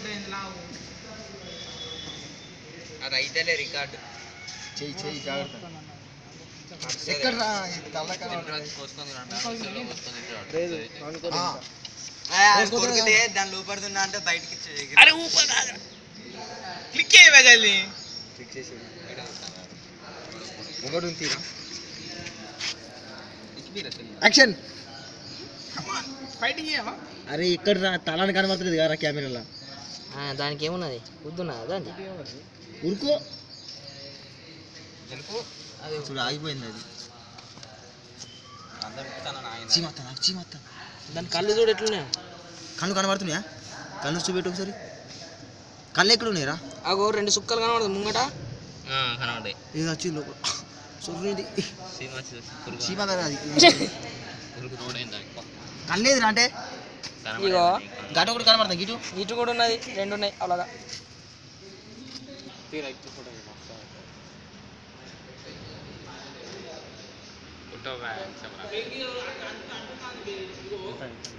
అది అయితేలే రికార్డు చెయ్యి చెయ్యి జాగ్రత్త ఎక్కడ రా కొడుకుతే దాని లోపడుతున్నా అంటే బయటికి ఇచ్చేది అరే ఊపర్ క్లిక్ చేయవా జల్దీ ఫిక్స్ చేసి ఒకటి ఉంతీరా యాక్షన్ ఫైటింగ్ చేయవా అరే ఇక్కడ రా తలాన్ని కనబడుతుంది కదా కెమెరాలో దానికి ఏమున్నది వద్దున్నదా దాన్ని ఉరుకో చూడు ఆగిపోయింది అది చీమత్త నాకు చీమత్త దాని కళ్ళు చూడు ఎట్లున్నాయో కళ్ళు కనబడుతున్నాయా కళ్ళు చూపెట్టు ఒకసారి కళ్ళు ఎక్కడ ఉన్నాయిరా అగో రెండు సుక్కలు కనబడుతుంది ముంగట కనబడ్డాయి ఇది వచ్చి లోపల చూడండి చీమ కదా అది కళ్ళేదిరా అంటే ఇగో గట ఒకటి కనబడుతుంది గిటు ఇటు కూడా ఉన్నది రెండు ఉన్నాయి అలాగా ఫోటో